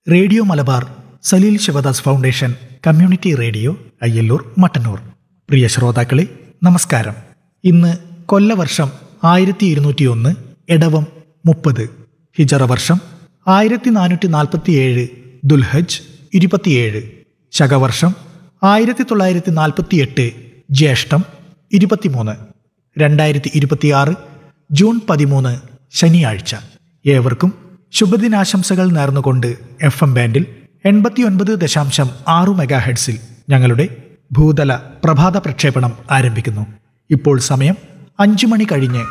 radio Malabar Saleel Sivadas foundation community radio Ayyalloor Mattannur പ്രിയ ശ്രോതാക്കളെ നമസ്കാരം ഇന്ന് കൊല്ലവർഷം ആയിരത്തി ഇരുന്നൂറ്റി ഒന്ന് എടവം മുപ്പത് ഹിജറ വർഷം ആയിരത്തി നാനൂറ്റി നാൽപ്പത്തിയേഴ് ദുൽഹജ് ഇരുപത്തിയേഴ് ശകവർഷം ആയിരത്തി തൊള്ളായിരത്തി നാൽപ്പത്തിയെട്ട് ജ്യേഷ്ഠം ഇരുപത്തിമൂന്ന് രണ്ടായിരത്തി ഇരുപത്തിയാറ് ജൂൺ പതിമൂന്ന് ശനിയാഴ്ച ഏവർക്കും ശുഭദിനാശംസകൾ നേർന്നുകൊണ്ട് എഫ് എം ബാൻഡിൽ എൺപത്തിയൊൻപത് ദശാംശം ആറു മെഗാഹെഡ്സിൽ ഞങ്ങളുടെ ഭൂതല പ്രഭാത പ്രക്ഷേപണം ആരംഭിക്കുന്നു ഇപ്പോൾ സമയം അഞ്ചു മണി കഴിഞ്ഞ്